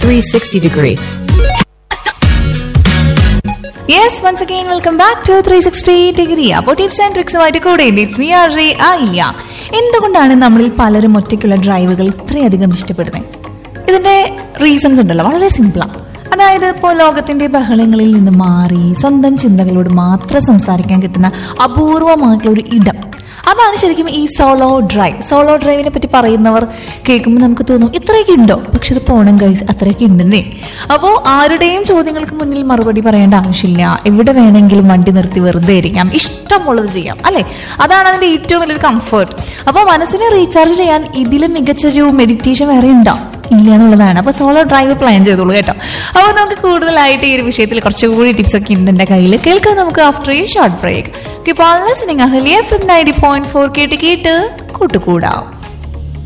360 degree. Yes once again welcome back to three sixty degree അപ്പോൾ tips and ട്രിക്സുമായിട്ട് കൂടെ it's me R J ആയില്ല എന്തുകൊണ്ടാണ് നമ്മളിൽ പലരും ഒറ്റയ്ക്കുള്ള ഡ്രൈവുകൾ ഇത്രയധികം ഇഷ്ടപ്പെടുന്നത് ഇതിന്റെ റീസൺസ് ഉണ്ടല്ലോ വളരെ സിമ്പിളാണ് അതായത് ഇപ്പോൾ ലോകത്തിന്റെ ബഹളങ്ങളിൽ നിന്ന് മാറി സ്വന്തം ചിന്തകളോട് മാത്രം സംസാരിക്കാൻ കിട്ടുന്ന അപൂർവമായിട്ടുള്ള ഒരു ഇടം അതാണ് ശരിക്കും ഈ സോളോ ഡ്രൈവ് സോളോ ഡ്രൈവിനെ പറ്റി പറയുന്നവർ കേൾക്കുമ്പോൾ നമുക്ക് തോന്നും ഇത്രയൊക്കെ ഉണ്ടോ പക്ഷെ ഇത് പോണം ഗൈസ് അത്രയൊക്കെ ഉണ്ടെന്നേ അപ്പോൾ ആരുടെയും ചോദ്യങ്ങൾക്ക് മുന്നിൽ മറുപടി പറയേണ്ട ആവശ്യമില്ല എവിടെ വേണമെങ്കിലും വണ്ടി നിർത്തി വെറുതെ ഇരിക്കാം ഇഷ്ടമുള്ളത് ചെയ്യാം അല്ലെ അതാണ് അതിന്റെ ഏറ്റവും വലിയൊരു കംഫർട്ട് അപ്പോൾ മനസ്സിനെ റീചാർജ് ചെയ്യാൻ ഇതിലും മികച്ചൊരു മെഡിറ്റേഷൻ വേറെ ഉണ്ടോ ഇല്ല എന്നുള്ളതാണ് അപ്പോൾ സോളോ ഡ്രൈവ് പ്ലാൻ ചെയ്തോളൂ കേട്ടോ അപ്പോൾ നമുക്ക് കൂടുതലായിട്ട് ഈ ഒരു വിഷയത്തിൽ കുറച്ചുകൂടി ടിപ്സ് ഒക്കെ ഉണ്ട് എൻ്റെ കയ്യിൽ കേൾക്കാം നമുക്ക് ആഫ്റ്റർ ഈ ഷോർട്ട് ബ്രേക്ക് ഇപ്പോൾ listening Ahalia F M ninety point four കേട്ട് കേട്ട് കൂട്ടുകൂടാം